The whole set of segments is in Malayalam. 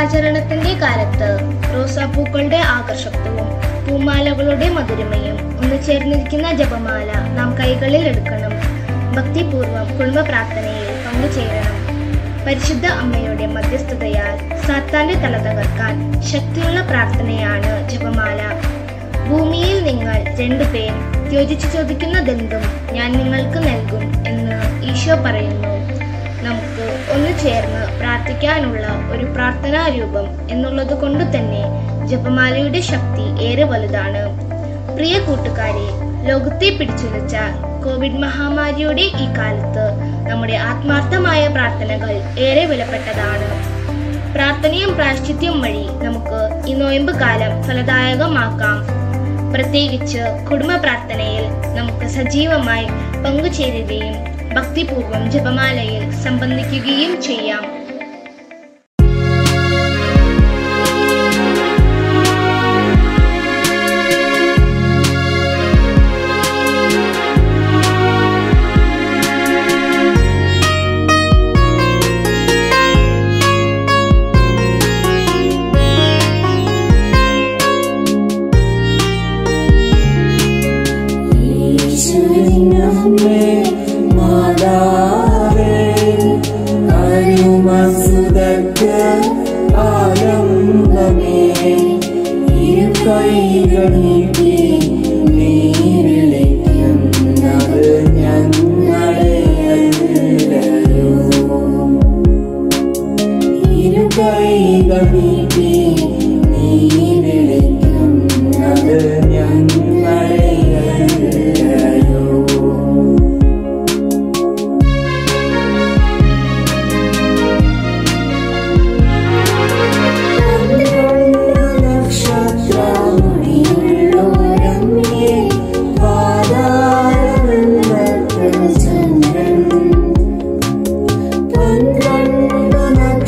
നോമ്പാചരണത്തിന്റെ കാലത്ത് റോസാപ്പൂക്കളുടെ ആകർഷത്വവും പൂമാലകളുടെ മധുരമയും ഒന്ന് ചേർന്നിരിക്കുന്ന ജപമാല നാം കൈകളിൽ എടുക്കണം ഭക്തിപൂർവം കുടുംബ പ്രാർത്ഥനയിൽ പങ്കുചേരണം പരിശുദ്ധ അമ്മയുടെ മധ്യസ്ഥതയാൽ സാത്താന്റെ തല തകർക്കാൻ ശക്തിയുള്ള പ്രാർത്ഥനയാണ് ജപമാല ഭൂമിയിൽ നിങ്ങൾ രണ്ടുപേർ യോജിച്ചു ചോദിക്കുന്നതെന്തും ഞാൻ നിങ്ങൾക്ക് നൽകും എന്ന് ഈശോ പറയുന്നു നമുക്ക് ഒന്ന് ചേർന്ന് പ്രാർത്ഥിക്കാനുള്ള ഒരു പ്രാർത്ഥനാ രൂപം എന്നുള്ളത് കൊണ്ട് തന്നെ ജപമാലയുടെ ശക്തി ഏറെ വലുതാണ് പ്രിയ കൂട്ടുകാരെ ലോകത്തെ പിടിച്ചുലച്ച കോവിഡ് മഹാമാരിയുടെ ഈ കാലത്ത് നമ്മുടെ ആത്മാർത്ഥമായ പ്രാർത്ഥനകൾ ഏറെ വിലപ്പെട്ടതാണ് പ്രാർത്ഥനയും പ്രായശ്ചിത്യവും വഴി നമുക്ക് ഈ നോയമ്പ് കാലം ഫലദായകമാക്കാം പ്രത്യേകിച്ച് കുടുംബ പ്രാർത്ഥനയിൽ നമുക്ക് സജീവമായി പങ്കുചേരുകയും ഭക്തിപൂർവം ജപമാലയിൽ സംബന്ധിക്കുകയും ചെയ്യാം ഈശ്വരനമ്മേ മാതാവേ അരുമസുതക്ക് ആലംബമേ ഇരു കൈകൾ നീട്ടി നീ വിളിക്കുന്നത് ഞങ്ങളെ അല്ലയോ ഇരു കൈകൾ നീട്ടി നീ വിളിക്കുന്നത് ഞങ്ങളെ അല്ലയോ നക്ഷത്രമുടിയുള്ളോരമ്മേ പാതാരവൃന്ദത്തിൽ ചന്ദ്രൻ പന്ത്രണ്ട്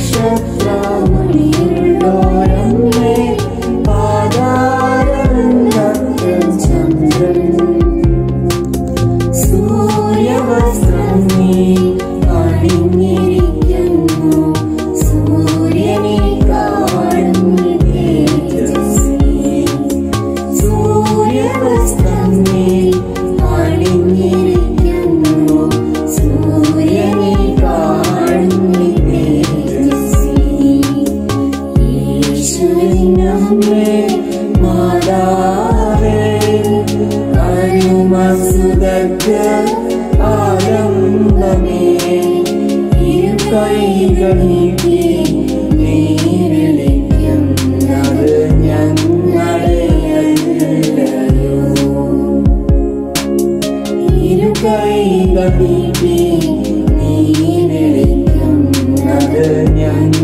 നക്ഷത്രമുടിയുള്ളോരമ്മേ പാതാരവൃന്ദത്തിൽ ചന്ദ്രൻ സൂര്യവസ്ത്രം നീ അണിഞ്ഞിരിക്കുന്നു സൂര്യനെ കാണും തേജസ്വി സൂര്യവസ്ത്രം നീ അണിഞ്ഞിരിക്കുന്നു സൂര്യനെ കാണും തേജസ്വി ഈശ്വരനമ്മേ മാതാവേ അരുമസുതക്ക് ആലംബമേ ഇരു കൈകൾ നീട്ടി നീ വിളിക്കുന്നത് ഞങ്ങളെ അല്ലയോ ഇരു കൈകൾ നീട്ടി നീ വിളിക്കുന്നത് ഞങ്ങളെ